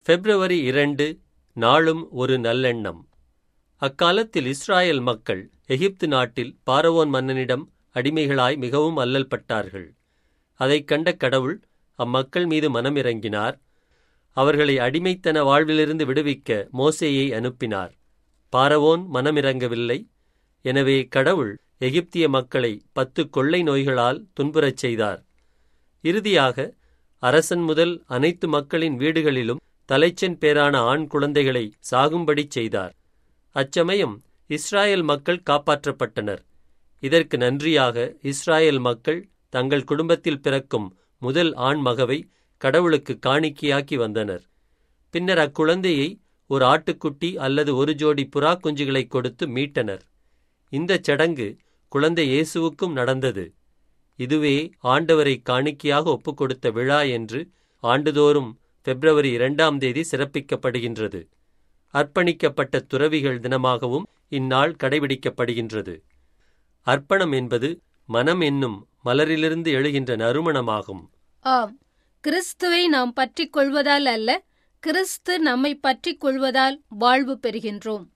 பிப்ரவரி இரண்டு நாளும் ஒரு நல்லெண்ணம் அக்காலத்தில் இஸ்ராயேல் மக்கள் எகிப்து நாட்டில் பாரவோன் மன்னனிடம் அடிமைகளாய் மிகவும் அல்லல் பட்டார்கள் அதைக் கண்ட கடவுள் அம்மக்கள் மீது மனமிறங்கினார் அவர்களை அடிமைத்தன வாழ்விலிருந்து விடுவிக்க மோசேயை அனுப்பினார் பாரவோன் மனமிறங்கவில்லை எனவே கடவுள் எகிப்திய மக்களை பத்து கொள்ளை நோய்களால் துன்புறச் செய்தார் இறுதியாக அரசன் முதல் அனைத்து மக்களின் வீடுகளிலும் தலைச்சன் பேரான ஆண் குழந்தைகளை சாகும்படி செய்தார் அச்சமயம் இஸ்ராயேல் மக்கள் காப்பாற்றப்பட்டனர் இதற்கு நன்றியாக இஸ்ராயேல் மக்கள் தங்கள் குடும்பத்தில் பிறக்கும் முதல் ஆண் மகவை கடவுளுக்கு காணிக்கையாக்கி வந்தனர் பின்னர் அக்குழந்தையை ஒரு ஆட்டுக்குட்டி அல்லது ஒரு ஜோடி புறா குஞ்சுகளை கொடுத்து மீட்டனர் இந்தச் சடங்கு குழந்தை இயேசுவுக்கும் நடந்தது இதுவே ஆண்டவரை காணிக்கையாக ஒப்புக்கொடுத்த விழா என்று ஆண்டுதோறும் பிப்ரவரி இரண்டாம் தேதி சிறப்பிக்கப்படுகின்றது அர்ப்பணிக்கப்பட்ட துறவிகள் தினமாகவும் இந்நாள் கடைபிடிக்கப்படுகின்றது அர்ப்பணம் என்பது மனம் என்னும் மலரிலிருந்து எழுகின்ற நறுமணமாகும் ஆம் கிறிஸ்துவை நாம் பற்றிக் கொள்வதால் அல்ல கிறிஸ்து நம்மை பற்றிக் கொள்வதால் வாழ்வு பெறுகின்றோம்